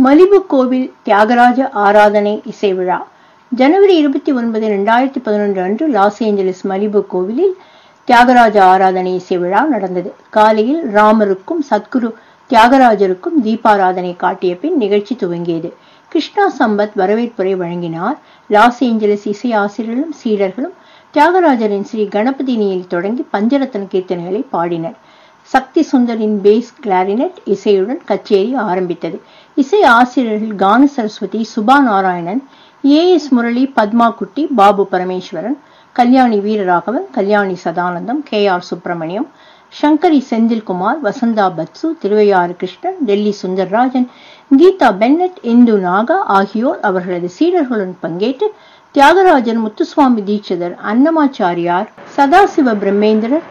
Malibu கோவில் தியாகராஜ ஆராதனை இசை விழா ஜனவரி இருபத்தி ஒன்பது இரண்டாயிரத்தி பதினொன்று அன்று லாஸ் ஏஞ்சலிஸ் மலிபு கோவிலில் தியாகராஜ ஆராதனை இசை விழா நடந்தது காலையில் ராமருக்கும் சத்குரு தியாகராஜருக்கும் தீபாராதனை காட்டிய பின் நிகழ்ச்சி துவங்கியது கிருஷ்ணா சம்பத் வரவேற்புரை வழங்கினார் லாஸ் ஏஞ்சலிஸ் இசை ஆசிரியர்களும் சீடர்களும் தியாகராஜரின் ஸ்ரீ கணபதினியில் தொடங்கி பஞ்சரத்ன கீர்த்தனைகளை பாடினர் சக்தி சுந்தரின் பேஸ் கிளாரினட் இசையுடன் கச்சேரி ஆரம்பித்தது இசை ஆசிரியர்கள் Gana Saraswathi Subha Narayanan A S Murali Padma Kutty Babu Parameswaran Kalyani Veeraraghavan Kalyani Sadanandam K R Subramaniam Sankari Senthilkumar Vasantha பத்சு திருவையாறு கிருஷ்ணன் டெல்லி சுந்தர்ராஜன் கீதா பென்னட் இந்து நாகா ஆகியோர் அவர்களது சீடர்களுடன் பங்கேற்று தியாகராஜன் முத்துசுவாமி தீட்சிதர் அன்னமாச்சாரியார் சதாசிவ பிரம்மேந்திரர்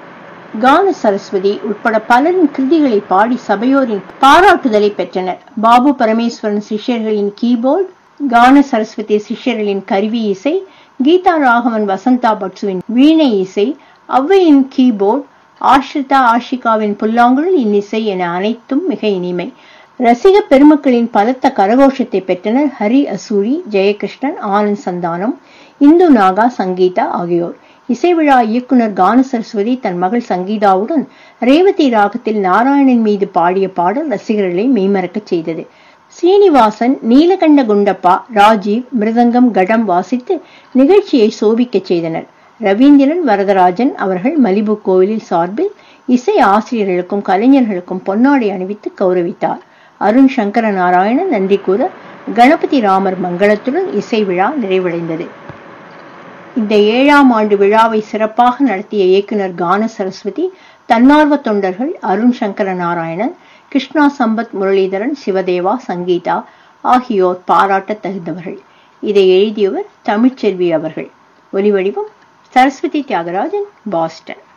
கான சரஸ்வதி உட்பட பலரின் கிருதிகளை பாடி சபையோரின் பாராட்டுதலை பெற்றனர் பாபு பரமேஸ்வரன் சிஷ்யர்களின் கீபோர்டு கான சரஸ்வதி சிஷ்யர்களின் கருவி இசை கீதா ராகவன் வசந்தா பட்சுவின் வீணை இசை ஔவையின் கீபோர்டு ஆஷ்ரிதா ஆஷிகாவின் புல்லாங்குழல் இன்னிசை என அனைத்தும் மிக இனிமை ரசிக பெருமக்களின் பலத்த கரகோஷத்தை பெற்றனர் ஹரி அசூரி ஜெயகிருஷ்ணன் ஆனந்த் சந்தானம் இந்து நாகா சங்கீதா ஆகியோர் இசை விழா இயக்குனர் கான சரஸ்வதி தன் மகள் சங்கீதாவுடன் ரேவதி ராகத்தில் நாராயணன் மீது பாடிய பாடல் ரசிகர்களை மெய்மறக்கச் செய்தது சீனிவாசன் நீலகண்ட குண்டப்பா ராஜீவ் மிருதங்கம் கடம் வாசித்து நிகழ்ச்சியை சோபிக்கச் செய்தனர் ரவீந்திரன் வரதராஜன் அவர்கள் மலிபு கோவிலில் சார்பில் இசை ஆசிரியர்களுக்கும் கலைஞர்களுக்கும் பொன்னாடை அணிவித்து கௌரவித்தார் அருண் சங்கர நாராயணன் நன்றி கூற கணபதி ராமர் மங்களத்துடன் இசை விழா நிறைவடைந்தது இந்த ஏழாம் ஆண்டு விழாவை சிறப்பாக நடத்திய இயக்குனர் கான சரஸ்வதி தன்னார்வ தொண்டர்கள் அருண் சங்கர நாராயணன் கிருஷ்ணா சம்பத் முரளிதரன் சிவதேவா சங்கீதா ஆகியோர் பாராட்ட தகுந்தவர்கள் இதை எழுதியவர் தமிழ்ச்செல்வி அவர்கள் ஒலிவடிவம் சரஸ்வதி தியாகராஜன் பாஸ்டன்